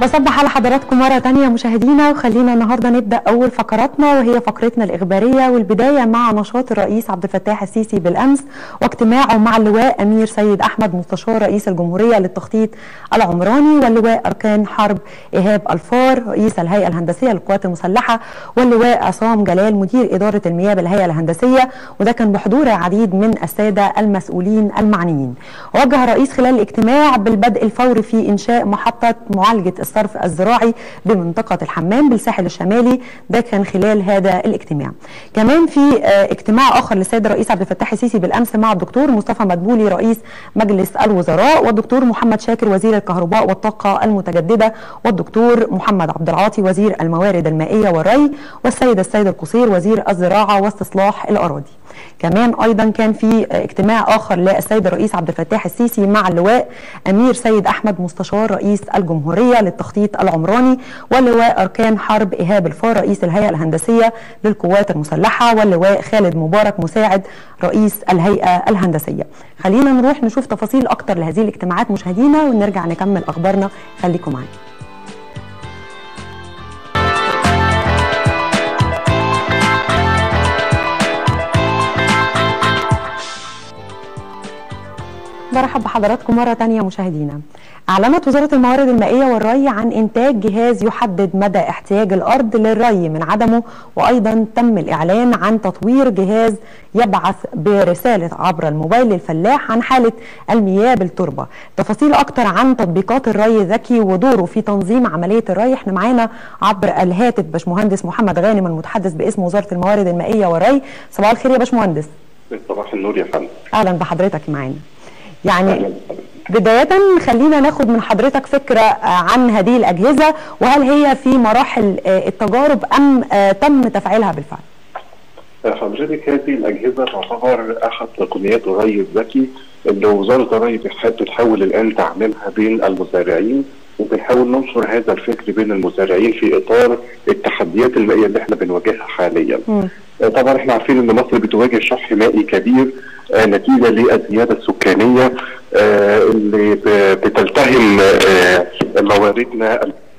بصبح على حضراتكم مرة تانية مشاهدينا وخلينا النهاردة نبدأ أول فقراتنا وهي فقرتنا الإخبارية والبداية مع نشاط الرئيس عبد الفتاح السيسي بالأمس واجتماعه مع اللواء أمير سيد أحمد مستشار رئيس الجمهورية للتخطيط العمراني واللواء أركان حرب إيهاب الفار رئيس الهيئة الهندسية للقوات المسلحة واللواء عصام جلال مدير إدارة المياه بالهيئة الهندسية وده كان بحضور عديد من السادة المسؤولين المعنيين وجه الرئيس خلال الاجتماع بالبدء الفوري في إنشاء محطة معالجة الصرف الزراعي بمنطقة الحمام بالساحل الشمالي ده كان خلال هذا الاجتماع كمان في اجتماع آخر للسيد الرئيس عبد الفتاح السيسي بالأمس مع الدكتور مصطفى مدبولي رئيس مجلس الوزراء والدكتور محمد شاكر وزير الكهرباء والطاقة المتجددة والدكتور محمد عبد العاطي وزير الموارد المائية والري والسيد السيد القصير وزير الزراعة واستصلاح الأراضي كمان ايضا كان في اجتماع اخر للسيد الرئيس عبد الفتاح السيسي مع اللواء امير سيد احمد مستشار رئيس الجمهوريه للتخطيط العمراني واللواء اركان حرب ايهاب الفار رئيس الهيئه الهندسيه للقوات المسلحه واللواء خالد مبارك مساعد رئيس الهيئه الهندسيه. خلينا نروح نشوف تفاصيل اكتر لهذه الاجتماعات مشاهدينا ونرجع نكمل اخبارنا خليكم معانا. برحب بحضراتكم مرة تانية مشاهدينا أعلنت وزارة الموارد المائية والري عن إنتاج جهاز يحدد مدى احتياج الأرض للري من عدمه وأيضا تم الإعلان عن تطوير جهاز يبعث برسالة عبر الموبايل للفلاح عن حالة المياه بالتربة تفاصيل أكتر عن تطبيقات الري الذكي ودوره في تنظيم عملية الري احنا معانا عبر الهاتف باشمهندس محمد غانم المتحدث باسم وزارة الموارد المائية والري صباح الخير يا باشمهندس صباح النور يا فندم أهلا بحضرتك معانا يعني بداية خلينا ناخد من حضرتك فكرة عن هذه الأجهزة وهل هي في مراحل التجارب أم تم تفعيلها بالفعل؟ حضرتك هذه الأجهزة تعتبر أحد تقنيات الري الذكي اللي وزارة الري بتحاول الآن تعميمها بين المزارعين وبنحاول ننشر هذا الفكر بين المزارعين في اطار التحديات المائيه اللي احنا بنواجهها حاليا. م. طبعا احنا عارفين ان مصر بتواجه شح مائي كبير آه نتيجه للزياده السكانيه آه اللي بتلتهم آه مواردنا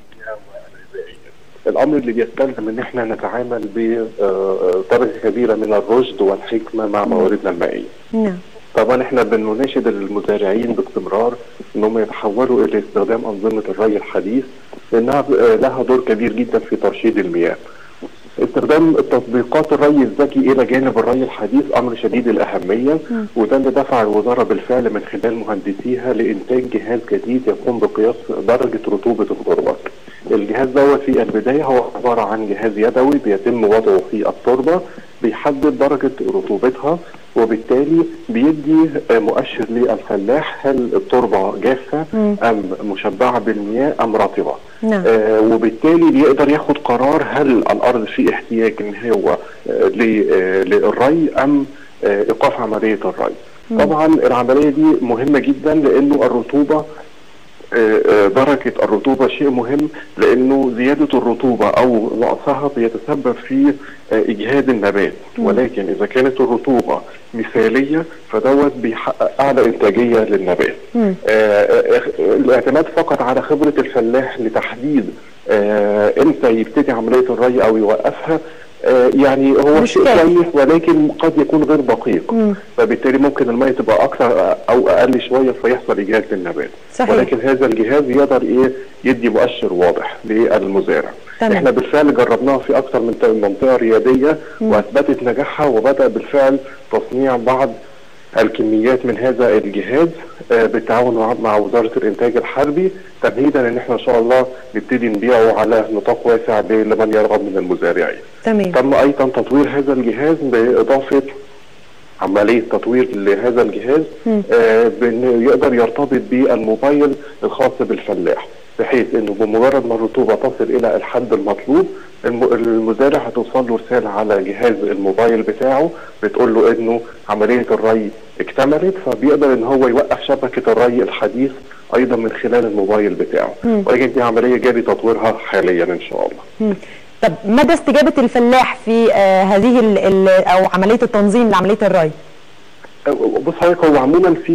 الامر اللي بيستلزم ان احنا نتعامل بدرجه كبيره من الرشد والحكمه مع مواردنا المائيه. نعم. طبعا احنا بنناشد المزارعين باستمرار انهم يتحولوا الى استخدام انظمه الري الحديث لانها لها دور كبير جدا في ترشيد المياه. استخدام تطبيقات الري الذكي الى جانب الري الحديث امر شديد الاهميه وده اللي دفع الوزاره بالفعل من خلال مهندسيها لانتاج جهاز جديد يقوم بقياس درجه رطوبه التربه. الجهاز دوت في البدايه هو عباره عن جهاز يدوي بيتم وضعه في التربه بيحدد درجه رطوبتها وبالتالي بيدي مؤشر للفلاح هل التربه جافه ام مشبعه بالمياه ام رطبه نعم. آه وبالتالي بيقدر ياخد قرار هل الارض في احتياج ان هو آه للري ام آه ايقاف عمليه الري مم. طبعا العمليه دي مهمه جدا لانه الرطوبه درجة الرطوبة شيء مهم لأنه زيادة الرطوبة أو نقصها بيتسبب في إجهاد النبات ولكن إذا كانت الرطوبة مثالية فدوت بيحقق أعلى إنتاجية للنبات الاعتماد فقط على خبرة الفلاح لتحديد إمتى يبتدي عملية الري أو يوقفها يعني هو شيء كويس ولكن قد يكون غير دقيق مم. فبالتالي ممكن الميه تبقى اكثر او اقل شويه فيحصل اجهاد للنبات صحيح. ولكن هذا الجهاز يقدر ايه يدي مؤشر واضح للمزارع تمام. احنا بالفعل جربناها في اكثر من منطقه رياديه مم. واثبتت نجاحها وبدا بالفعل تصنيع بعض الكميات من هذا الجهاز بالتعاون مع وزاره الانتاج الحربي تمهيدا ان احنا ان شاء الله نبتدي نبيعه على نطاق واسع لمن يرغب من المزارعين. تمام. تم ايضا تطوير هذا الجهاز باضافه عمليه تطوير لهذا الجهاز آه بانه يقدر يرتبط بالموبايل الخاص بالفلاح بحيث انه بمجرد ما الرطوبه تصل الى الحد المطلوب المزارع هتوصل له رساله على جهاز الموبايل بتاعه بتقول له انه عمليه الري اكتملت فبيقدر ان هو يوقف شبكه الري الحديث ايضا من خلال الموبايل بتاعه ولكن دي عمليه جاري تطويرها حاليا ان شاء الله. مم. طب مدى استجابه الفلاح في آه هذه ال ال او عمليه التنظيم لعمليه الري؟ بص حضرتك هو عموما في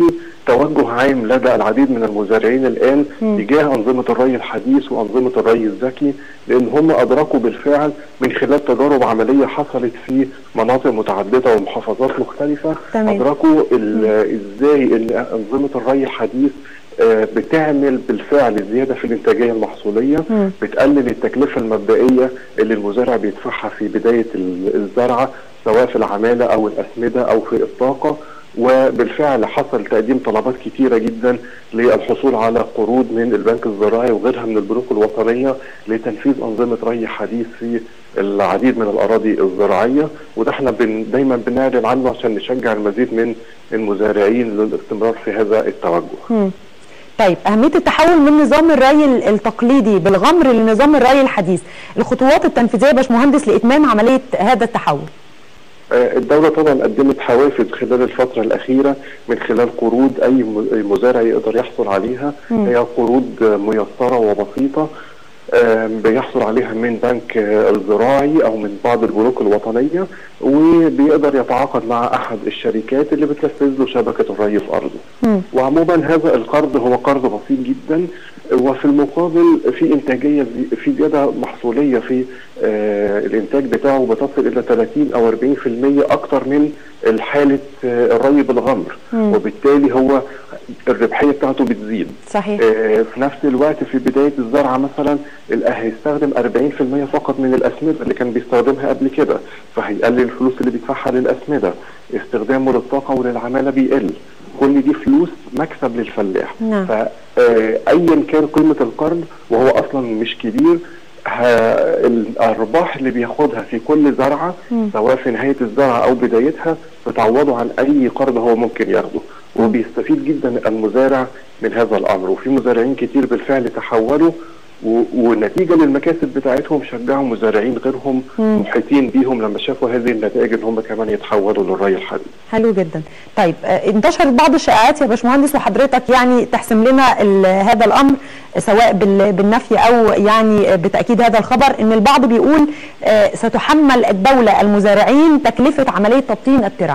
توجه عام لدى العديد من المزارعين الان تجاه انظمه الري الحديث وانظمه الري الذكي لان هم ادركوا بالفعل من خلال تجارب عمليه حصلت في مناطق متعدده ومحافظات مختلفه تمام. ادركوا ال- ازاي ان انظمه الري الحديث آه، بتعمل بالفعل زياده في الانتاجيه المحصوليه مم. بتقلل التكلفه المبدئيه اللي المزارع بيدفعها في بدايه ال- الزرعه سواء في العماله او الاسمده او في الطاقه وبالفعل حصل تقديم طلبات كتيره جدا للحصول على قروض من البنك الزراعي وغيرها من البنوك الوطنيه لتنفيذ انظمه ري حديث في العديد من الاراضي الزراعيه وده احنا بن دايما بنعلن عنه عشان نشجع المزيد من المزارعين للاستمرار في هذا التوجه. مم. طيب أهمية التحول من نظام الري ال- التقليدي بالغمر لنظام الري الحديث الخطوات التنفيذية يا باشمهندس لإتمام عملية هذا التحول آه، الدولة طبعا قدمت حوافز خلال الفترة الأخيرة من خلال قروض أي م- أي مزارع يقدر يحصل عليها هي قروض آه، ميسرة وبسيطة آه، بيحصل عليها من بنك آه، الزراعي أو من بعض البنوك الوطنية وبيقدر يتعاقد مع أحد الشركات اللي بتنفذ له شبكة الري في أرضه مم. وعموما هذا القرض هو قرض بسيط جدا وفي المقابل في انتاجيه زي- في زياده محصوليه في آه الانتاج بتاعه بتصل الى 30 او 40% اكتر من حاله آه الري بالغمر مم. وبالتالي هو الربحيه بتاعته بتزيد صحيح آه، في نفس الوقت في بدايه الزرعه مثلا ال- هيستخدم 40% فقط من الاسمده اللي كان بيستخدمها قبل كده فهيقلل الفلوس اللي بيدفعها للاسمده استخدامه للطاقه وللعماله بيقل كل دي فلوس مكسب للفلاح نعم. فايا كان قيمه القرض وهو اصلا مش كبير ها- الارباح اللي بياخدها في كل زرعه مم. سواء في نهايه الزرعه او بدايتها بتعوضه عن اي قرض هو ممكن ياخده وبيستفيد جدا المزارع من هذا الامر وفي مزارعين كتير بالفعل تحولوا و- ونتيجه للمكاسب بتاعتهم شجعوا مزارعين غيرهم مم. محيطين بيهم لما شافوا هذه النتائج ان هم كمان يتحولوا للري الحديث حلو جدا طيب آه، انتشرت بعض الشائعات يا باشمهندس وحضرتك يعني تحسم لنا ال- هذا الامر سواء بال- بالنفي او يعني بتاكيد هذا الخبر ان البعض بيقول آه، ستحمل الدوله المزارعين تكلفه عمليه تبطين الترع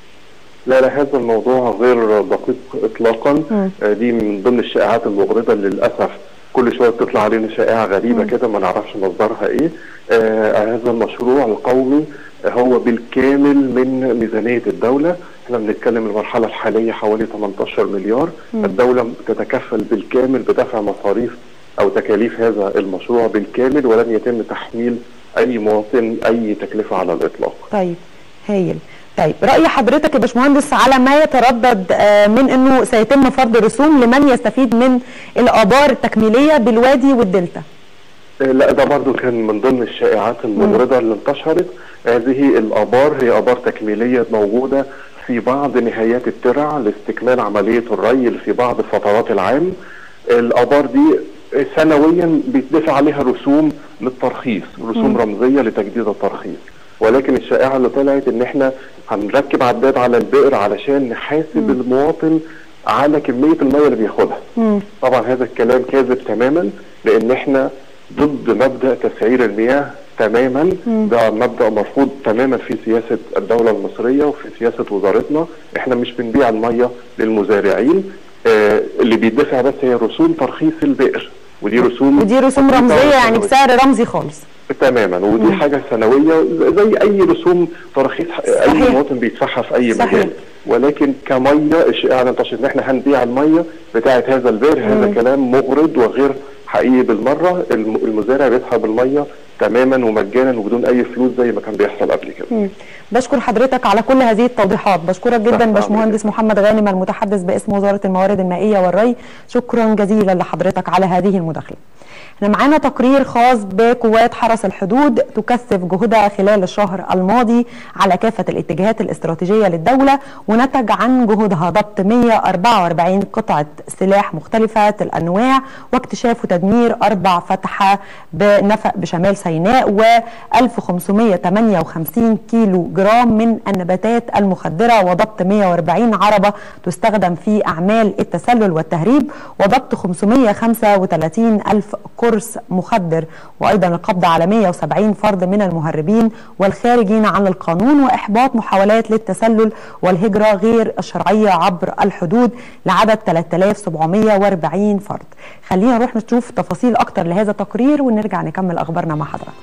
لا لا هذا الموضوع غير دقيق اطلاقا مم. آه، دي من ضمن الشائعات المغرضه اللي للاسف كل شويه بتطلع علينا شائعه غريبه كده ما نعرفش مصدرها ايه آه هذا المشروع القومي آه، هو بالكامل من ميزانيه الدوله احنا بنتكلم المرحله الحاليه حوالي 18 مليار الدوله تتكفل بالكامل بدفع مصاريف او تكاليف هذا المشروع بالكامل ولن يتم تحميل اي مواطن اي تكلفه على الاطلاق طيب هايل طيب رأي حضرتك يا باشمهندس على ما يتردد آه، من انه سيتم فرض رسوم لمن يستفيد من الآبار التكميلية بالوادي والدلتا آه، لا ده برضو كان من ضمن الشائعات المغرضة اللي انتشرت هذه الآبار هي آبار تكميلية موجودة في بعض نهايات الترع لاستكمال عملية الري اللي في بعض فترات العام الآبار دي سنويا بيتدفع عليها رسوم للترخيص رسوم رمزية لتجديد الترخيص ولكن الشائعة اللي طلعت ان احنا هنركب عداد على البئر علشان نحاسب المواطن على كمية المية اللي بياخدها مم. طبعا هذا الكلام كاذب تماما لان احنا ضد مبدا تسعير المياه تماما ده مبدا مرفوض تماما في سياسه الدوله المصريه وفي سياسه وزارتنا احنا مش بنبيع الميه للمزارعين آه اللي بيدفع بس هي رسوم ترخيص البئر ودي رسوم ودي رسوم بسيطة رمزية يعني وسنوية. بسعر رمزي خالص تماما ودي حاجه سنويه زي اي رسوم ترخيص اي صحيح. مواطن بيدفعها في اي صحيح. مجال ولكن كميه الشائعه اللي انتشرت ان احنا هنبيع الميه بتاعه هذا البئر هذا كلام مغرض وغير حقيقي بالمره الم- المزارع بيسحب الميه تماما ومجانا وبدون اي فلوس زي ما كان بيحصل قبل كده مم. بشكر حضرتك على كل هذه التوضيحات بشكرك جدا تحت باشمهندس محمد غانم المتحدث باسم وزارة الموارد المائية والري شكرا جزيلا لحضرتك على هذه المداخلة احنا معانا تقرير خاص بقوات حرس الحدود تكثف جهودها خلال الشهر الماضي على كافة الاتجاهات الاستراتيجية للدولة ونتج عن جهودها ضبط 144 قطعة سلاح مختلفة الأنواع واكتشاف وتدمير أربع فتحة بنفق بشمال سيناء سيناء و 1558 كيلو جرام من النباتات المخدرة وضبط 140 عربة تستخدم في أعمال التسلل والتهريب وضبط 535 ألف قرص مخدر وأيضا القبض على 170 فرد من المهربين والخارجين عن القانون وإحباط محاولات للتسلل والهجرة غير الشرعية عبر الحدود لعدد 3740 فرد خلينا نروح نشوف تفاصيل أكتر لهذا التقرير ونرجع نكمل أخبارنا مع حضراتكم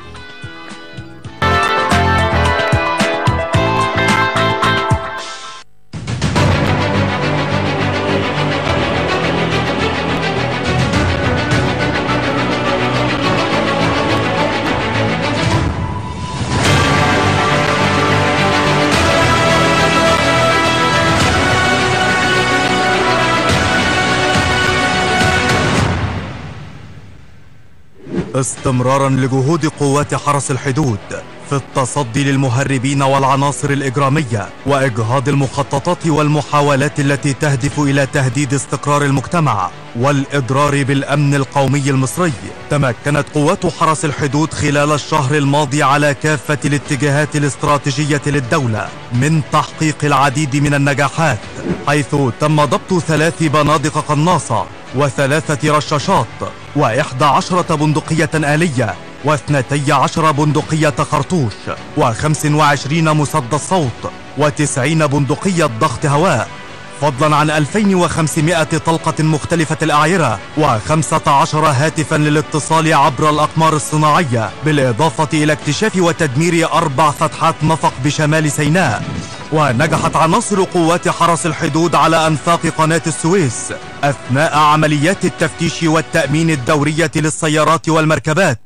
استمرارا لجهود قوات حرس الحدود في التصدي للمهربين والعناصر الإجرامية وإجهاض المخططات والمحاولات التي تهدف إلى تهديد استقرار المجتمع والإضرار بالأمن القومي المصري تمكنت قوات حرس الحدود خلال الشهر الماضي على كافة الاتجاهات الاستراتيجية للدولة من تحقيق العديد من النجاحات حيث تم ضبط ثلاث بنادق قناصة وثلاثة رشاشات وإحدى عشرة بندقية آلية واثنتي عشر بندقية خرطوش وخمس وعشرين مسدس صوت وتسعين بندقية ضغط هواء فضلا عن 2500 طلقة مختلفة الأعيرة و15 هاتفا للاتصال عبر الأقمار الصناعية بالإضافة إلى اكتشاف وتدمير أربع فتحات نفق بشمال سيناء ونجحت عناصر قوات حرس الحدود على أنفاق قناة السويس أثناء عمليات التفتيش والتأمين الدورية للسيارات والمركبات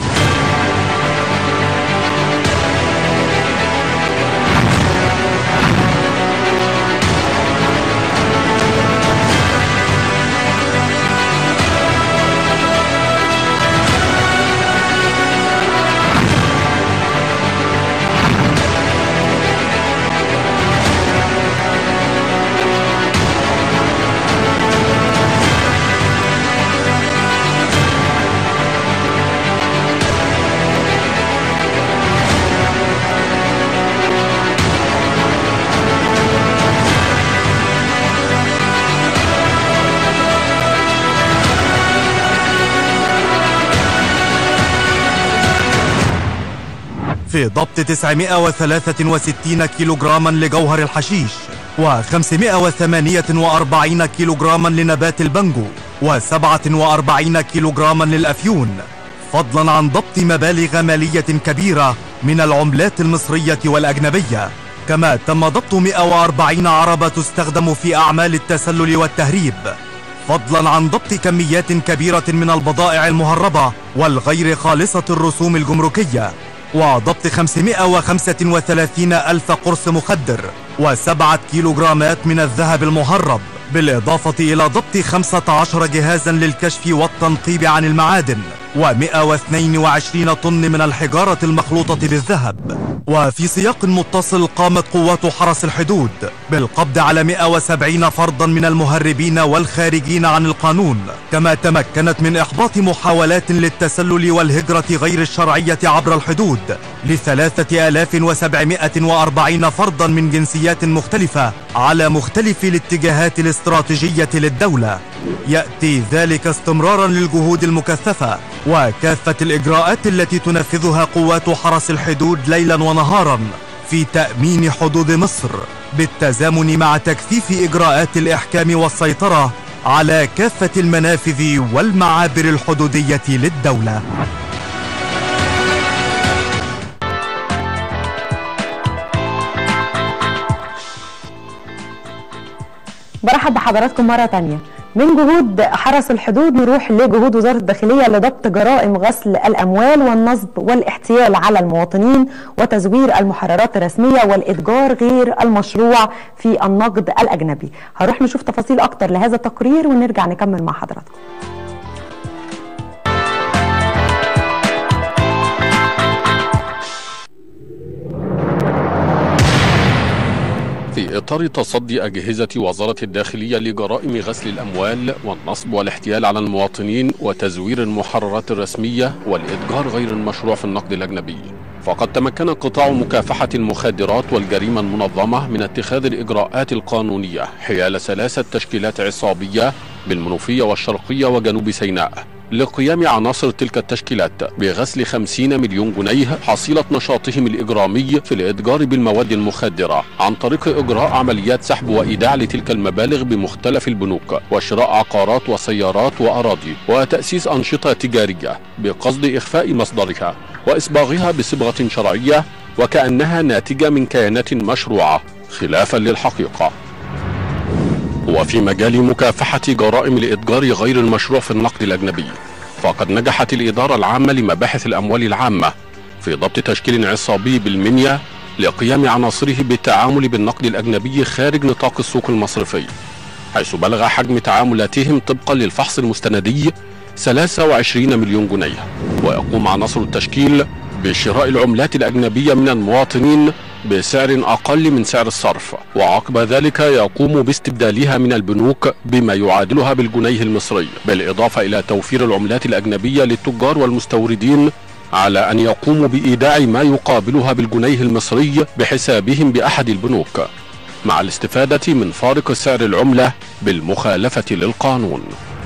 في ضبط 963 كيلوغراما لجوهر الحشيش و548 كيلوغراما لنبات البنجو و47 كيلوغراما للأفيون فضلا عن ضبط مبالغ مالية كبيرة من العملات المصرية والأجنبية كما تم ضبط 140 عربة تستخدم في أعمال التسلل والتهريب فضلا عن ضبط كميات كبيرة من البضائع المهربة والغير خالصة الرسوم الجمركية وضبط 535 ألف قرص مخدر وسبعة كيلوغرامات من الذهب المهرب بالإضافة إلى ضبط 15 جهازا للكشف والتنقيب عن المعادن و122 طن من الحجارة المخلوطة بالذهب وفي سياق متصل قامت قوات حرس الحدود بالقبض على 170 فردا من المهربين والخارجين عن القانون كما تمكنت من إحباط محاولات للتسلل والهجرة غير الشرعية عبر الحدود ل 3740 فردا من جنسيات مختلفة على مختلف الاتجاهات الاستراتيجية للدولة يأتي ذلك استمرارا للجهود المكثفة وكافة الإجراءات التي تنفذها قوات حرس الحدود ليلا ونهارا في تأمين حدود مصر بالتزامن مع تكثيف إجراءات الإحكام والسيطرة على كافة المنافذ والمعابر الحدودية للدولة برحب بحضراتكم مرة تانية من جهود حرس الحدود نروح لجهود وزارة الداخلية لضبط جرائم غسل الأموال والنصب والاحتيال على المواطنين وتزوير المحررات الرسمية والإتجار غير المشروع في النقد الأجنبي هنروح نشوف تفاصيل أكتر لهذا التقرير ونرجع نكمل مع حضراتكم في في إطار تصدي أجهزة وزارة الداخلية لجرائم غسل الأموال والنصب والاحتيال على المواطنين وتزوير المحررات الرسمية والإتجار غير المشروع في النقد الأجنبي فقد تمكن قطاع مكافحة المخدرات والجريمة المنظمة من اتخاذ الإجراءات القانونية حيال ثلاثة تشكيلات عصابية بالمنوفية والشرقية وجنوب سيناء لقيام عناصر تلك التشكيلات بغسل 50 مليون جنيه حصيلة نشاطهم الإجرامي في الإتجار بالمواد المخدرة عن طريق إجراء عمليات سحب وإيداع لتلك المبالغ بمختلف البنوك وشراء عقارات وسيارات وأراضي وتأسيس أنشطة تجارية بقصد إخفاء مصدرها وإصباغها بصبغة شرعية وكأنها ناتجة من كيانات مشروعة خلافا للحقيقة وفي مجال مكافحة جرائم الإتجار غير المشروع في النقد الأجنبي فقد نجحت الإدارة العامة لمباحث الأموال العامة في ضبط تشكيل عصابي بالمنيا لقيام عناصره بالتعامل بالنقد الأجنبي خارج نطاق السوق المصرفي حيث بلغ حجم تعاملاتهم طبقا للفحص المستندي 23 مليون جنيه ويقوم عناصر التشكيل بشراء العملات الأجنبية من المواطنين بسعر أقل من سعر الصرف وعقب ذلك يقوم باستبدالها من البنوك بما يعادلها بالجنيه المصري بالإضافة إلى توفير العملات الأجنبية للتجار والمستوردين على أن يقوموا بإيداع ما يقابلها بالجنيه المصري بحسابهم بأحد البنوك مع الاستفادة من فارق سعر العملة بالمخالفة للقانون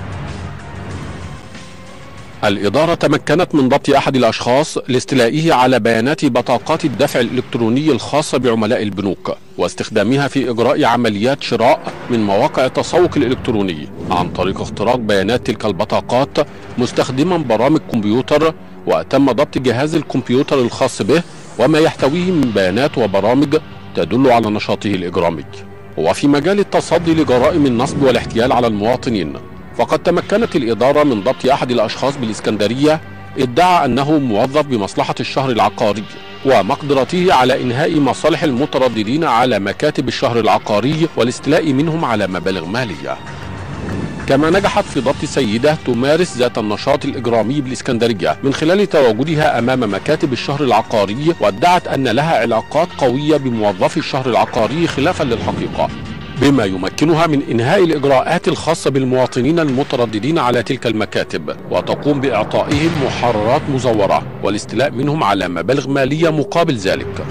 الإدارة تمكنت من ضبط أحد الأشخاص لاستيلائه على بيانات بطاقات الدفع الإلكتروني الخاصة بعملاء البنوك واستخدامها في إجراء عمليات شراء من مواقع التسوق الإلكتروني عن طريق اختراق بيانات تلك البطاقات مستخدما برامج كمبيوتر وتم ضبط جهاز الكمبيوتر الخاص به وما يحتويه من بيانات وبرامج تدل على نشاطه الإجرامي وفي مجال التصدي لجرائم النصب والاحتيال على المواطنين فقد تمكنت الإدارة من ضبط أحد الأشخاص بالإسكندرية ادعى أنه موظف بمصلحة الشهر العقاري ومقدرته على إنهاء مصالح المترددين على مكاتب الشهر العقاري والاستيلاء منهم على مبالغ مالية كما نجحت في ضبط سيدة تمارس ذات النشاط الإجرامي بالإسكندرية من خلال تواجدها أمام مكاتب الشهر العقاري وادعت أن لها علاقات قوية بموظفي الشهر العقاري خلافا للحقيقة بما يمكنها من إنهاء الإجراءات الخاصة بالمواطنين المترددين على تلك المكاتب وتقوم بإعطائهم محررات مزورة والاستيلاء منهم على مبالغ مالية مقابل ذلك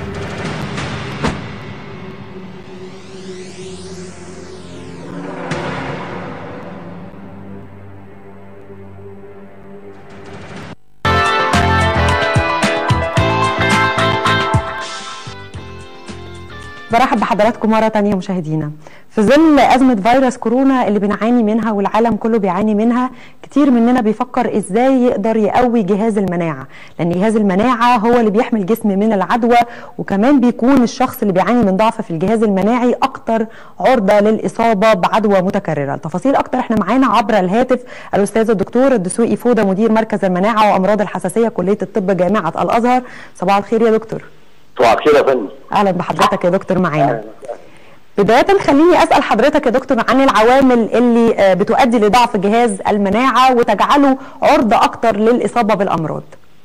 برحب بحضراتكم مرة تانية مشاهدينا في ظل أزمة فيروس كورونا اللي بنعاني منها والعالم كله بيعاني منها كتير مننا بيفكر إزاي يقدر يقوي جهاز المناعة لأن جهاز المناعة هو اللي بيحمي الجسم من العدوى وكمان بيكون الشخص اللي بيعاني من ضعف في الجهاز المناعي أكتر عرضة للإصابة بعدوى متكررة التفاصيل أكتر احنا معانا عبر الهاتف الأستاذ الدكتور الدسوقي فودة مدير مركز المناعة وأمراض الحساسية كلية الطب جامعة الأزهر صباح الخير يا دكتور صباح الخير يا فندم اهلا بحضرتك يا دكتور معانا بداية خليني أسأل حضرتك يا دكتور عن العوامل اللي بتؤدي لضعف جهاز المناعة وتجعله عرضة أكتر للإصابة بالأمراض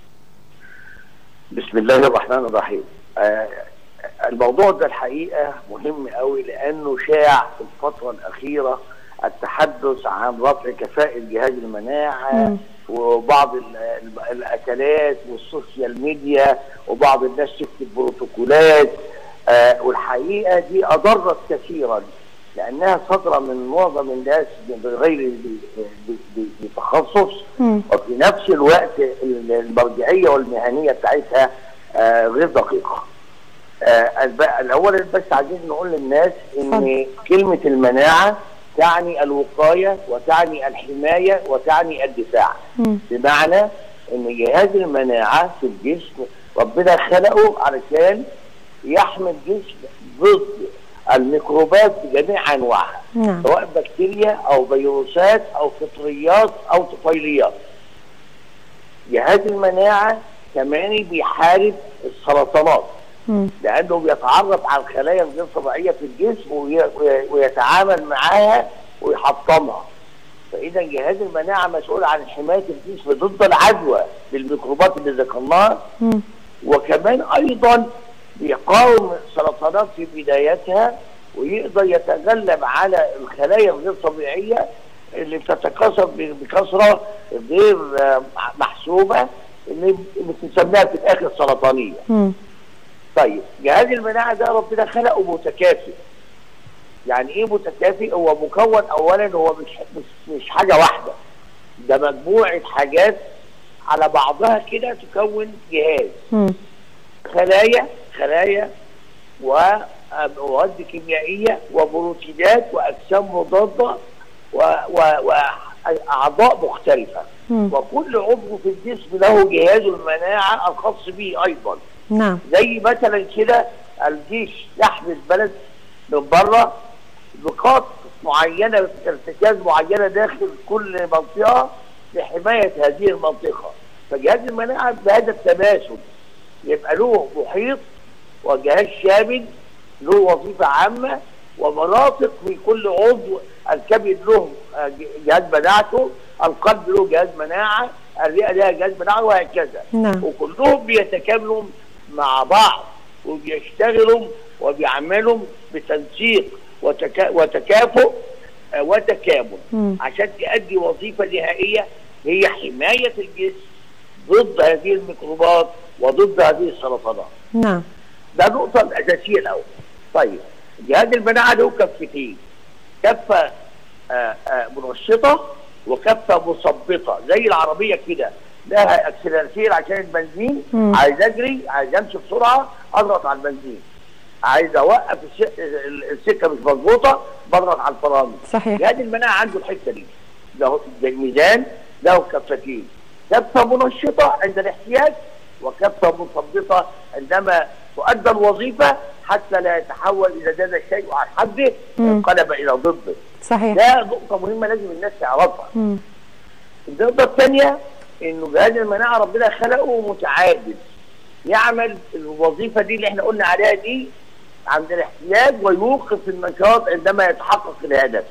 بسم الله الرحمن الرحيم آه الموضوع ده الحقيقة مهم قوي لأنه شاع في الفترة الأخيرة التحدث عن رفع كفاءة جهاز المناعة م. وبعض الاكلات والسوشيال ميديا وبعض الناس تكتب بروتوكولات آه والحقيقه دي اضرت كثيرا لانها صادره من معظم الناس بغير بتخصص وفي نفس الوقت المرجعيه والمهنيه بتاعتها آه غير دقيقه. آه الاول بس عايزين نقول للناس ان كلمه المناعه تعني الوقاية وتعني الحماية وتعني الدفاع م. بمعنى ان جهاز المناعة في الجسم ربنا خلقه علشان يحمي الجسم ضد الميكروبات بجميع انواعها نعم. سواء بكتيريا او فيروسات او فطريات او طفيليات جهاز المناعة كمان بيحارب السرطانات لانه بيتعرف على الخلايا الغير طبيعيه في الجسم ويتعامل معاها ويحطمها فاذا جهاز المناعه مسؤول عن حمايه الجسم ضد العدوى بالميكروبات اللي ذكرناها وكمان ايضا بيقاوم السرطانات في بدايتها ويقدر يتغلب على الخلايا الغير طبيعيه اللي بتتكاثر ب- بكثره غير آه، محسوبه اللي بتسميها في الاخر سرطانيه. مم. طيب جهاز المناعه ده ربنا خلقه متكافئ. يعني ايه متكافئ؟ هو مكون اولا هو مش مش, مش حاجه واحده. ده مجموعه حاجات على بعضها كده تكون جهاز. مم. خلايا خلايا ومواد كيميائيه وبروتينات واجسام مضاده و- واعضاء مختلفه مم. وكل عضو في الجسم له جهاز المناعه الخاص به ايضا نعم زي مثلا كده الجيش يحمي البلد من بره نقاط معينه ارتكاز معينه داخل كل منطقه لحمايه هذه المنطقه فجهاز المناعه بهذا التماثل يبقى له محيط وجهاز شامل له وظيفه عامه ومناطق في كل عضو الكبد له آه، جهاز مناعته القلب له جهاز مناعه الرئه لها جهاز مناعه وهكذا نعم. وكلهم بيتكاملوا مع بعض وبيشتغلوا وبيعملوا بتنسيق وتكا... وتكافؤ آه، وتكامل مم. عشان تؤدي وظيفه نهائيه هي حمايه الجسم ضد هذه الميكروبات وضد هذه السرطانات نعم ده النقطة الأساسية الأول. طيب جهاز المناعة له كفتين. كفة آه، آه، منشطة وكفة مثبطة زي العربية كده لها اكسلراتير عشان البنزين مم. عايز اجري عايز امشي بسرعة اضغط على البنزين. عايز اوقف الس- ال- السكة مش مظبوطة بضغط على الفرامل. صحيح جهاز المناعة عنده الحتة دي. له ده الميزان له كفتين. كفة منشطة عند الاحتياج وكفة مثبطة عندما تؤدى الوظيفة حتى لا يتحول إذا زاد الشيء عن حده مم. انقلب إلى ضده. صحيح ده نقطة مهمة لازم الناس تعرفها. مم. النقطة الثانية إنه جهاز المناعة ربنا خلقه متعادل. يعمل الوظيفة دي اللي احنا قلنا عليها دي عند الاحتياج ويوقف النشاط عندما يتحقق الهدف.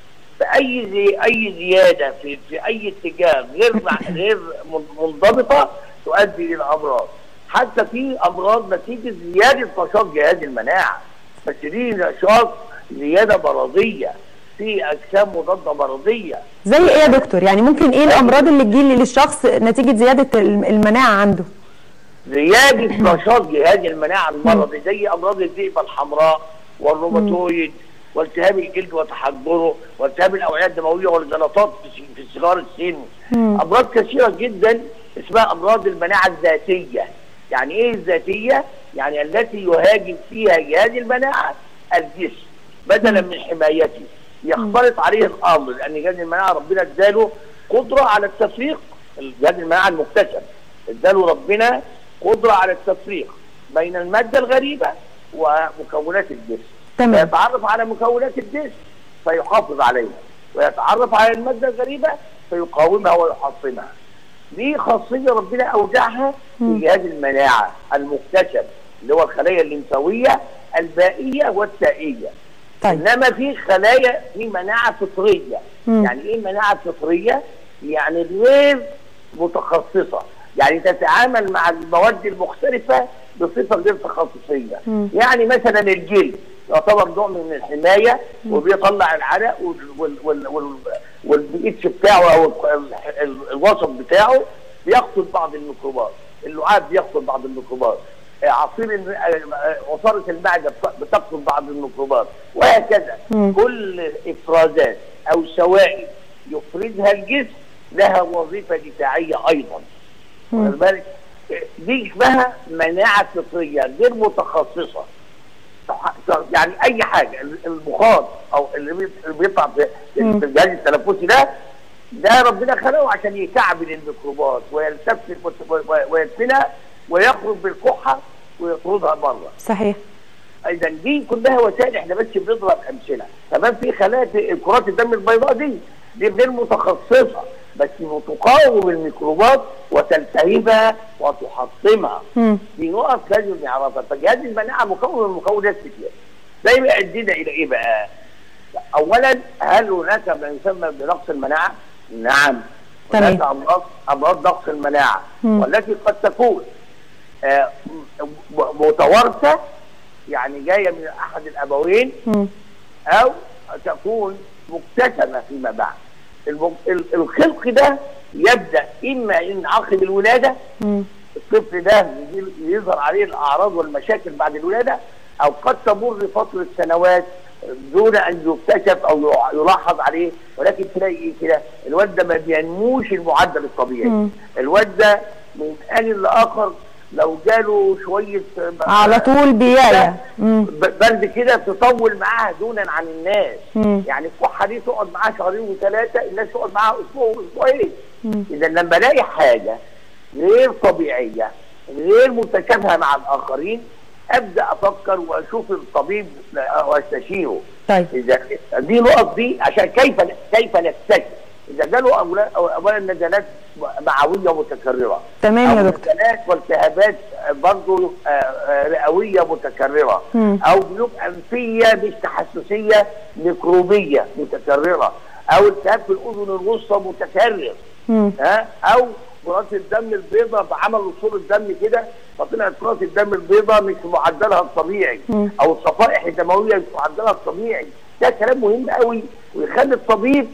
فأي زي أي زيادة في في أي اتجاه غير مع- غير من- منضبطة تؤدي إلى أمراض. حتى في أمراض نتيجة زيادة نشاط جهاز المناعة. بس دي نشاط زيادة مرضية في أجسام مضادة مرضية. زي ايه يا دكتور يعني ممكن ايه الامراض اللي تجي للشخص نتيجه زياده الم- المناعه عنده زيادة نشاط جهاز المناعة المرضي زي أمراض الذئبة الحمراء والروماتويد والتهاب الجلد وتحجره والتهاب الأوعية الدموية والجلطات في في صغار السن مم. أمراض كثيرة جدا اسمها أمراض المناعة الذاتية يعني إيه الذاتية؟ يعني التي يهاجم فيها جهاز المناعة الجسم بدلا من حمايته يختلط عليه الأمر لأن جهاز المناعة ربنا اداله قدرة على التفريق جهاز المناعة المكتسب اداله ربنا قدرة على التفريق بين المادة الغريبة ومكونات الجسم تمام فيتعرف على مكونات الجسم فيحافظ عليها ويتعرف على المادة الغريبة فيقاومها ويحطمها دي خاصية ربنا أودعها في جهاز المناعة المكتسب اللي هو الخلايا الليمفاوية البائية والتائية طيب انما في خلايا في مناعه فطريه مم. يعني ايه مناعه فطريه يعني غير متخصصه يعني تتعامل مع المواد المختلفه بصفه غير تخصصيه مم. يعني مثلا الجلد يعتبر نوع من الحمايه وبيطلع العرق وال- وال- وال- وال- والبيتش بتاعه او ال- ال- الوسط بتاعه بيقتل بعض الميكروبات اللعاب بيقتل بعض الميكروبات آه، عصير الم- آه، آه، عصارة المعدة بت- بتقتل بعض الميكروبات وهكذا مم. كل افرازات او سوائل يفرزها الجسم لها وظيفة دفاعية ايضا مم. واخد بالك؟ آه، دي اسمها مناعة فطرية غير متخصصة يعني اي حاجه المخاط او اللي بي- اللي بيطلع في مم. في الجهاز التنفسي ده ده ربنا خلقه عشان يكعبل الميكروبات ويلتف وت- ويدفنها ويخرج بالكحه ويطردها بره صحيح اذا دي كلها وسائل احنا بس بنضرب امثله كمان في خلايا في كرات الدم البيضاء دي دي غير متخصصه بس تقاوم الميكروبات وتلتهبها وتحطمها مم. دي نقط لازم نعرفها فجهاز المناعه مكون من مكونات كتير ده يبقى يؤدينا الى ايه بقى؟ اولا هل هناك ما يسمى بنقص المناعه؟ نعم تمام. هناك امراض امراض نقص المناعه مم. والتي قد تكون آه، م- م- متوارثه يعني جايه من احد الابوين مم. او تكون مكتسبه فيما بعد الم- ال- الخلق ده يبدا اما ان عقب الولاده مم. الطفل ده يجي- يظهر عليه الاعراض والمشاكل بعد الولاده او قد تمر فتره سنوات دون ان يكتشف او يع- يلاحظ عليه ولكن تلاقي ايه كده الواد ده ما بينموش المعدل الطبيعي مم. الواد ده من ان لاخر لو جاله شويه على طول بياية مم. ب- بند كده تطول معاها دونا عن الناس مم. يعني الكحه دي تقعد معاها شهرين وثلاثه الناس تقعد معاها اسبوع واسبوعين مم. اذا لما الاقي حاجه غير طبيعيه غير متشابهه مع الاخرين ابدا افكر واشوف الطبيب واستشيره طيب اذا دي نقط دي عشان كيف كيف نكتشف اذا جاله أولا- اولا نزلات معويه متكرره تمام يا أو دكتور نزلات والتهابات برضه آه، آه، رئويه متكرره مم. او جيوب انفيه مش تحسسيه ميكروبيه متكرره او التهاب في الاذن الوسطى متكرر مم. ها او كرات الدم البيضاء فعملوا صوره دم كده فطلعت كرات الدم البيضاء مش في معدلها الطبيعي مم. او الصفائح الدمويه مش في معدلها الطبيعي ده كلام مهم قوي ويخلي الطبيب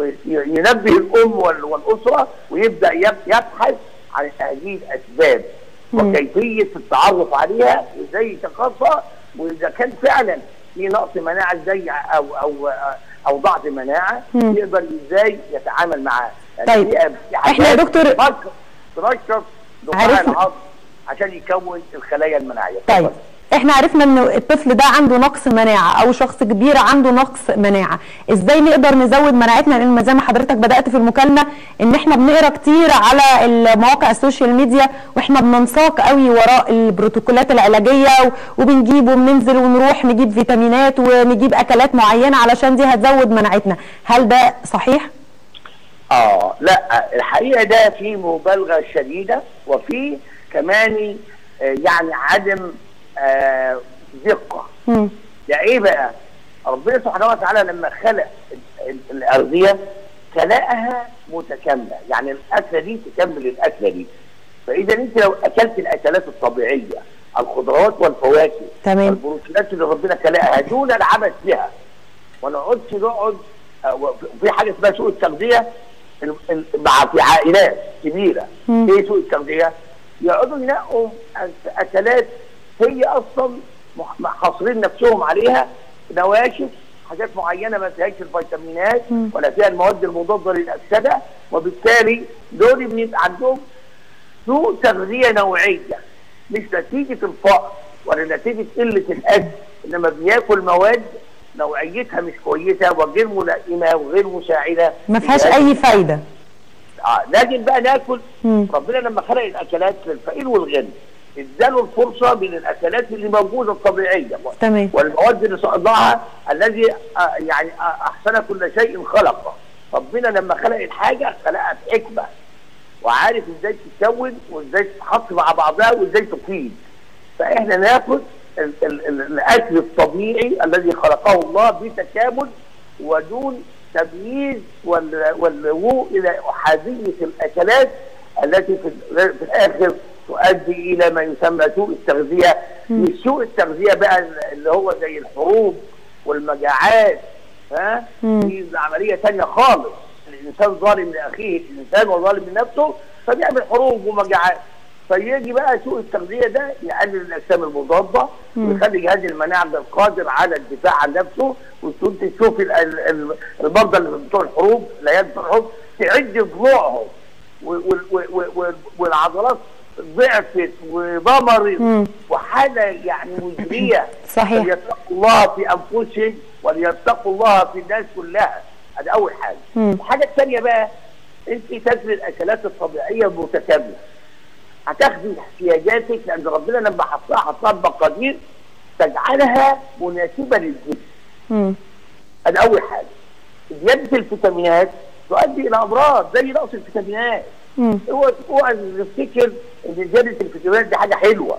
وينبه الام وال- والاسره ويبدا يب- يبحث عن هذه الاسباب مم. وكيفيه التعرف عليها وازاي يتخصص واذا كان فعلا في نقص مناعه ازاي او او او ضعف مناعه مم. يقدر ازاي يتعامل معاه يعني طيب. في- في إحنا يا حاجات دكتور- تركب تركب نخاع عرفنا. العظم عشان يكون الخلايا المناعيه طيب احنا عرفنا ان الطفل ده عنده نقص مناعه او شخص كبير عنده نقص مناعه ازاي نقدر نزود مناعتنا لان زي ما حضرتك بدات في المكالمه ان احنا بنقرا كتير على المواقع السوشيال ميديا واحنا بننساق قوي وراء البروتوكولات العلاجيه و- وبنجيب وبننزل ونروح نجيب فيتامينات ونجيب اكلات معينه علشان دي هتزود مناعتنا هل ده صحيح اه لا الحقيقه ده في مبالغه شديده وفي كمان آه، يعني عدم آه، دقه مم. ده ايه بقى؟ ربنا سبحانه وتعالى لما خلق ال- ال- الارضيه خلقها متكامله، يعني الاكله دي تكمل الاكله دي. فاذا انت لو اكلت الاكلات الطبيعيه الخضروات والفواكه تمام. والبروتينات اللي ربنا خلقها دون العبث بها ما نقعدش نقعد آه، في حاجه اسمها سوء التغذيه ال- ال- مع في عائلات كبيره مم. ايه سوء التغذيه؟ يقعدوا ينقوا أك- اكلات هي اصلا مح- حاصرين نفسهم عليها نواشف حاجات معينه ما فيهاش الفيتامينات مم. ولا فيها المواد المضاده للاكسده وبالتالي دول بيبقى عندهم سوء تغذيه نوعيه مش نتيجه الفقر ولا نتيجه قله الاكل انما بياكل مواد نوعيتها مش كويسه وغير ملائمه وغير مساعده ما فيهاش اي فايده اه لازم بقى ناكل مم. ربنا لما خلق الاكلات للفقير والغني اداله الفرصه من الاكلات اللي موجوده الطبيعيه تمام. والمواد اللي صنعها الذي آه يعني آه احسن كل شيء خلقه ربنا لما خلق الحاجه خلقها بحكمه وعارف ازاي تتكون وازاي تتحط مع بعضها وازاي تفيد فاحنا ناخد ال- ال- ال- الاكل الطبيعي الذي خلقه الله بتكامل ودون تمييز وال- واللجوء الى احاديه الاكلات التي في, ال- في الاخر تؤدي الى ما يسمى سوء التغذيه مش سوء التغذيه بقى اللي هو زي الحروب والمجاعات ها مم. دي عمليه ثانيه خالص الانسان ظالم لاخيه الانسان وظالم لنفسه فبيعمل حروب ومجاعات فيجي بقى سوء التغذيه ده يقلل الاجسام المضاده مم. ويخلي جهاز المناعه القادر على الدفاع عن نفسه وانت تشوف ال- ال- ال- المرضى اللي بتوع الحروب العيال بتوع الحروب تعد ضلوعهم و- و- و- و- والعضلات ضعفت وضمرت مم. وحاله يعني مزريه صحيح. فليتقوا الله في انفسهم وليتقوا الله في الناس كلها هذا اول حاجه مم. الحاجه الثانيه بقى انت تاكلي الاكلات الطبيعيه المتكامله هتاخدي احتياجاتك لان ربنا لما حطها حطها بمقادير تجعلها مناسبه للجسم مم. هذا اول حاجه زياده الفيتامينات تؤدي الى امراض زي نقص الفيتامينات مم. هو اوعى نفتكر ان زياده الفيتامينات دي حاجه حلوه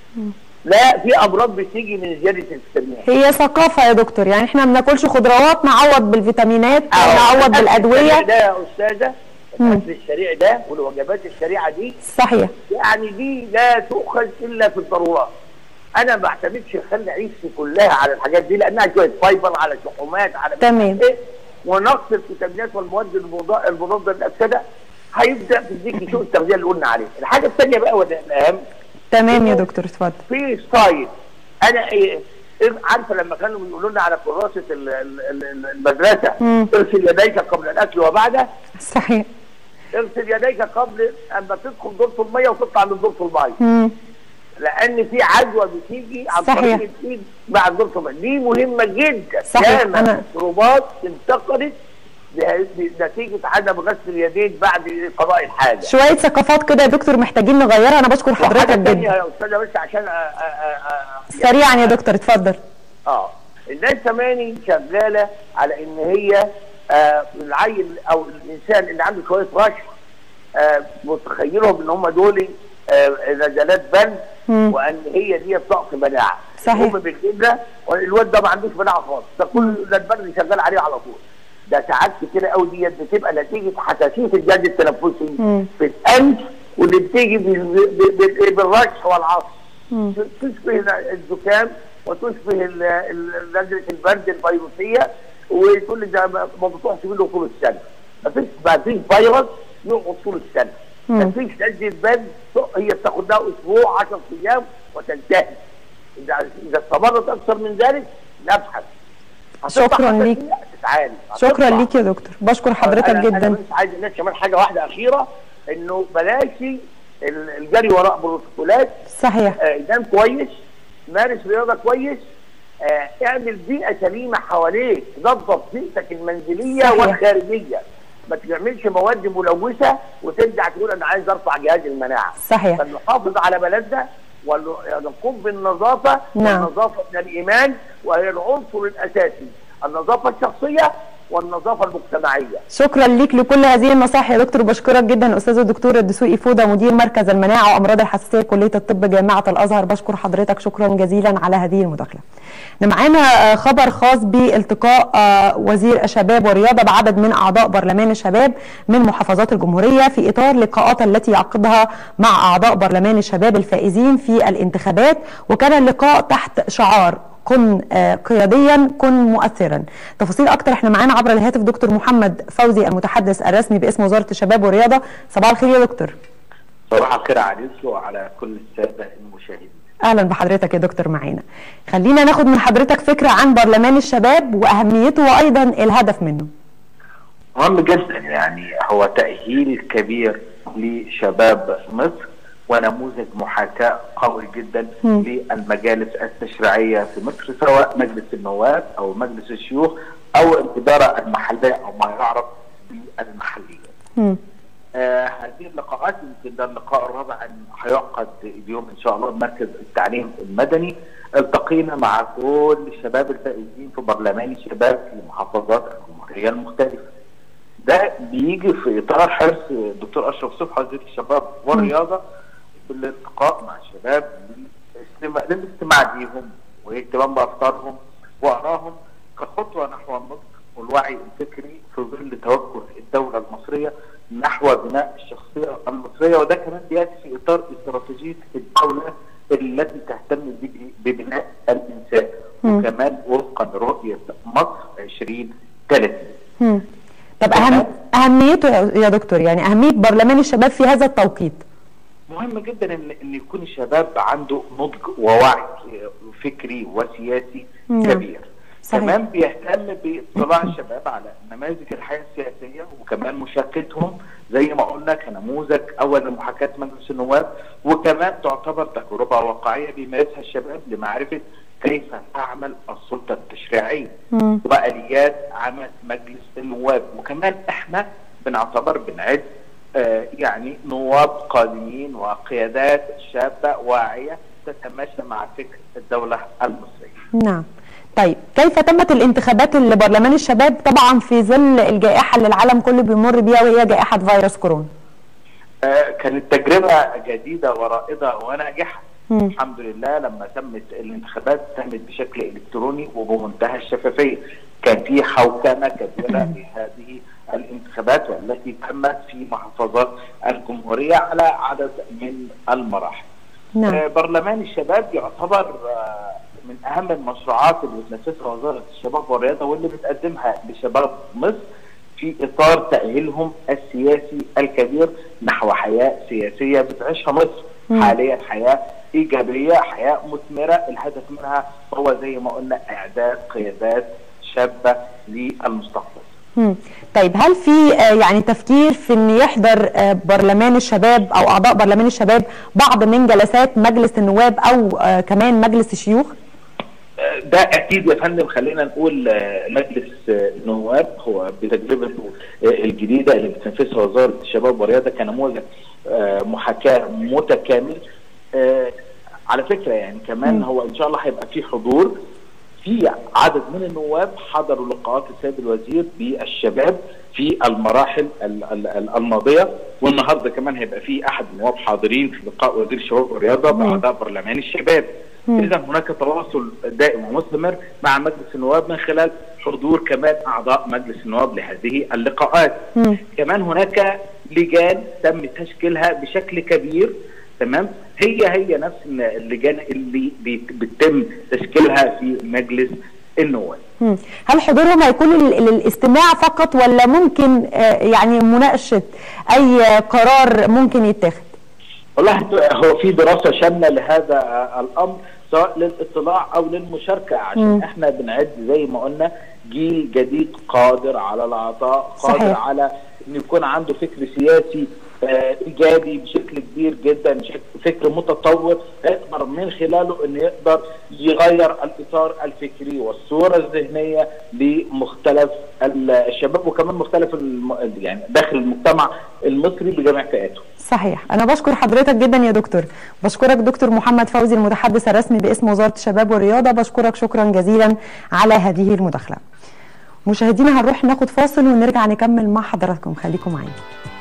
لا في امراض بتيجي من زياده الفيتامينات هي ثقافه يا دكتور يعني احنا ما بناكلش خضروات نعوض بالفيتامينات او نعوض الأكل السريع بالادويه ده يا استاذه مم. الاكل السريع ده والوجبات السريعه دي صحيح يعني دي لا تؤخذ الا في الضرورات انا ما بعتمدش اخلي عيشتي كلها على الحاجات دي لانها شويه فايبر على شحومات على مش تمام. عارف ايه ونقص الفيتامينات والمواد المضا- المضاده للاكسده هيبدا تديك سوء التغذيه اللي قلنا عليه الحاجه الثانيه بقى وده الاهم تمام يا دكتور اتفضل في ستايل انا ايه إيه عارفه لما كانوا بيقولوا لنا على كراسه ال- ال- ال- المدرسه مم. اغسل يديك قبل الاكل وبعده صحيح اغسل يديك قبل اما تدخل دورة الميه وتطلع من دورة الميه مم. لان في عدوى بتيجي عن صحيح. طريق الايد بعد دورة الميه دي مهمه جدا صحيح. ياما أنا- ميكروبات انتقلت به- نتيجه عدم غسل اليدين بعد قضاء الحاجه شويه ثقافات كده يا دكتور محتاجين نغيرها انا بشكر حضرتك وحاجة تانية جدا يا استاذه بس عشان أ- أ- أ- أ- سريعا يا دكتور اتفضل اه الناس كمان شغاله على ان هي آه العيل او الانسان اللي عنده شويه رشح آه متخيلهم ان هم دول آه نزلات بند مم. وان هي دي ضغط مناعه صحيح. هم بالكده والواد ده ما عندوش مناعه خالص ده كل ده البرد شغال عليه على طول ده ساعات كتير قوي ديت بتبقى نتيجه حساسيه الجهاز التنفسي مم. في الانف واللي بتيجي بال- بال- بال- بالرشح والعصر مم. تشبه الزكام وتشبه ال- ال- نزله البرد الفيروسيه وتقول لي ده ما ما بتروحش منه طول السنه. ما فيش ما فيش فيروس يقعد طول السنه. ما مم. فيش نزله برد هي بتاخد لها اسبوع 10 ايام وتنتهي. اذا اذا استمرت اكثر من ذلك نبحث. هتطلع شكراً حساسية، ليك. هتتعالج. شكرا هتطلع. ليك يا دكتور بشكر حضرتك أنا- انا جدا بس عايز الناس كمان حاجه واحده اخيره انه بلاش ال- الجري وراء بروتوكولات صحيح آه، نام كويس مارس رياضه كويس آه، اعمل بيئه سليمه حواليك نظف بيئتك المنزليه صحيح. والخارجيه ما تعملش مواد ملوثه وترجع تقول انا عايز ارفع جهاز المناعه صحيح فنحافظ على بلدنا ونقوم بالنظافه نعم. والنظافه من الايمان وهي العنصر الاساسي النظافه الشخصيه والنظافه المجتمعيه شكرا ليك لكل هذه النصائح يا دكتور بشكرك جدا استاذ الدكتور الدسوقي فوده مدير مركز المناعه وامراض الحساسيه كليه الطب جامعه الازهر بشكر حضرتك شكرا جزيلا على هذه المداخله. إحنا معانا آه، خبر خاص بالتقاء آه، وزير الشباب والرياضه بعدد من اعضاء برلمان الشباب من محافظات الجمهوريه في اطار لقاءات التي يعقدها مع اعضاء برلمان الشباب الفائزين في الانتخابات وكان اللقاء تحت شعار كن آه، قياديا كن مؤثرا تفاصيل اكتر احنا معانا عبر الهاتف دكتور محمد فوزي المتحدث الرسمي باسم وزاره الشباب والرياضه صباح الخير يا دكتور صباح الخير عليك وعلى كل الساده المشاهدين. اهلا بحضرتك يا دكتور معانا خلينا ناخد من حضرتك فكره عن برلمان الشباب واهميته وايضا الهدف منه مهم جدا يعني هو تاهيل كبير لشباب مصر ونموذج محاكاه قوي جدا مم. للمجالس التشريعيه في مصر سواء مجلس النواب او مجلس الشيوخ او الاداره المحليه او ما يعرف بالمحليه. مم. آه هذه اللقاءات يمكن ده اللقاء الرابع ان هيعقد اليوم ان شاء الله بمركز التعليم المدني التقينا مع كل الشباب الفائزين في برلمان الشباب في محافظات الجمهوريه المختلفه. ده بيجي في اطار حرص الدكتور اشرف صبحي وزير الشباب والرياضه بالالتقاء مع الشباب للاستماع للاستماع ليهم واهتمام بافكارهم وارائهم كخطوه نحو النضج والوعي الفكري في ظل توجه الدوله المصريه نحو بناء الشخصيه المصريه وده كمان بياتي في اطار استراتيجيه الدوله التي تهتم ب- ببناء الانسان مم. وكمان وفقا لرؤيه مصر 2030 مم. طب اهم اهميته يا يا دكتور يعني اهميه برلمان الشباب في هذا التوقيت مهم جدا ان ان يكون الشباب عنده نضج ووعي فكري وسياسي نعم. كبير صحيح. كمان بيهتم باطلاع الشباب على نماذج الحياه السياسيه وكمان مشاركتهم زي ما قلنا كنموذج اول لمحاكاه مجلس النواب وكمان تعتبر تجربه واقعيه بيمارسها الشباب لمعرفه كيف تعمل السلطه التشريعيه مم. واليات عمل مجلس النواب وكمان احنا بنعتبر بنعد آه يعني نواب قادمين وقيادات شابه واعيه تتماشى مع فكر الدوله المصريه. نعم طيب كيف تمت الانتخابات لبرلمان الشباب طبعا في ظل الجائحه اللي العالم كله بيمر بيها وهي جائحه فيروس كورونا آه كانت تجربه جديده ورائده وناجحه. مم. الحمد لله لما تمت الانتخابات تمت بشكل الكتروني وبمنتهى الشفافيه. كان في حوكمه كبيره لهذه الانتخابات والتي تمت في محافظات الجمهوريه على عدد من المراحل. نعم. آه، برلمان الشباب يعتبر آه، من اهم المشروعات اللي بتنفذها وزاره الشباب والرياضه واللي بتقدمها لشباب مصر في اطار تاهيلهم السياسي الكبير نحو حياه سياسيه بتعيشها مصر مم. حاليا حياه ايجابيه حياه مثمره الهدف منها هو زي ما قلنا اعداد قيادات شابه للمستقبل مم. طيب هل في آه، يعني تفكير في ان يحضر آه، برلمان الشباب او اعضاء برلمان الشباب بعض من جلسات مجلس النواب او آه، كمان مجلس الشيوخ؟ ده اكيد يا فندم خلينا نقول آه، مجلس آه، النواب هو بتجربته آه، الجديده اللي بتنفذها وزاره الشباب والرياضه كنموذج آه، محاكاه متكامل آه، على فكره يعني كمان مم. هو ان شاء الله هيبقى في حضور في عدد من النواب حضروا لقاءات السيد الوزير بالشباب في المراحل ال- ال- ال- الماضيه والنهارده كمان هيبقى في احد النواب حاضرين في لقاء وزير الشباب والرياضه مم. باعضاء برلمان الشباب مم. اذا هناك تواصل دائم ومستمر مع مجلس النواب من خلال حضور كمان اعضاء مجلس النواب لهذه اللقاءات مم. كمان هناك لجان تم تشكيلها بشكل كبير تمام هي هي نفس اللجان اللي بيت- بيتم تشكيلها في مجلس النواب مم. هل حضورهم هيكون لل- للاستماع فقط ولا ممكن آه، يعني مناقشه اي قرار ممكن يتاخد؟ والله هو في دراسه شامله لهذا الامر سواء للاطلاع او للمشاركه عشان مم. احنا بنعد زي ما قلنا جيل جديد قادر على العطاء قادر صحيح. على ان يكون عنده فكر سياسي آه، ايجابي بشكل كبير جدا شك- فكر متطور يقدر من خلاله انه يقدر يغير الاطار الفكري والصوره الذهنيه لمختلف ال- الشباب وكمان مختلف الم... يعني داخل المجتمع المصري بجميع فئاته صحيح انا بشكر حضرتك جدا يا دكتور بشكرك دكتور محمد فوزي المتحدث الرسمي باسم وزاره الشباب والرياضه بشكرك شكرا جزيلا على هذه المداخله مشاهدينا هنروح ناخد فاصل ونرجع نكمل مع حضراتكم خليكم معانا